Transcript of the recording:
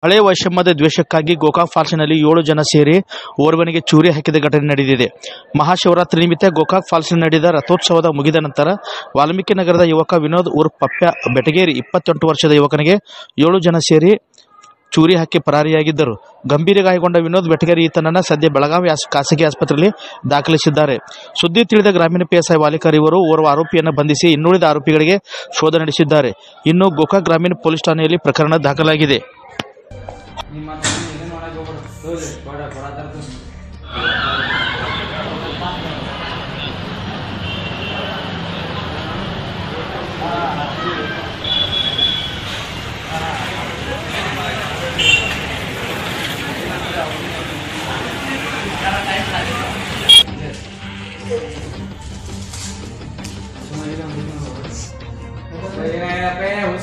ಹಳೆ ವೈಷಮ್ಯದ ದ್ವೇಷಕ್ಕಾಗಿ ಗೋಕಾಕ್ ಫಾಲ್ಸ್ನಲ್ಲಿ ಏಳು ಜನ ಸೇರಿ ಓರ್ವನಿಗೆ ಚೂರಿ ಹಾಕಿದ ಘಟನೆ ನಡೆದಿದೆ ಮಹಾಶಿವರಾತ್ರಿ ನಿಮಿತ್ತ ಗೋಕಾಕ್ ಫಾಲ್ಸ್ನಲ್ಲಿ ನಡೆದ ರಥೋತ್ಸವದ ಮುಗಿದ ನಂತರ ವಾಲ್ಮೀಕಿ ನಗರದ ಯುವಕ ವಿನೋದ್ ಉರ್ಫ್ ಪಪ್ಯ ಬೆಟಗೇರಿ ಇಪ್ಪತ್ತೆಂಟು ವರ್ಷದ ಯುವಕನಿಗೆ ಏಳು ಜನ ಸೇರಿ ಚೂರಿ ಹಾಕಿ ಪರಾರಿಯಾಗಿದ್ದರು ಗಂಭೀರ ಗಾಯಗೊಂಡ ವಿನೋದ್ ಬೆಟಗೇರಿ ಈತನನ್ನು ಸದ್ಯ ಬೆಳಗಾವಿ ಆಸ್- ಖಾಸಗಿ ಆಸ್ಪತ್ರೆಯಲ್ಲಿ ದಾಖಲಿಸಿದ್ದಾರೆ ಸುದ್ದಿ ತಿಳಿದ ಗ್ರಾಮೀಣ ಪಿಎಸ್ಐ ವಾಲಿಕರ್ ಇವರು ಓರ್ವ ಆರೋಪಿಯನ್ನು ಬಂಧಿಸಿ ಇನ್ನುಳಿದ ಆರೋಪಿಗಳಿಗೆ ಶೋಧ ನಡೆಸಿದ್ದಾರೆ ಇನ್ನು ಗೋಕಾಕ್ ಗ್ರಾಮೀಣ ಪೊಲೀಸ್ ಠಾಣೆಯಲ್ಲಿ ಪ್ರಕರಣ ದಾಖಲಾಗಿದೆ ನಿಮ್ಮ ಏನು ಮಾಡಕ್ಕೆ ಹೋಗ್ಬೇಡ ಹೋಗ್ಲಿ ಕೊಡ ಕೊಡತ್ತಾರ ಏನಾಗಪ್ಪ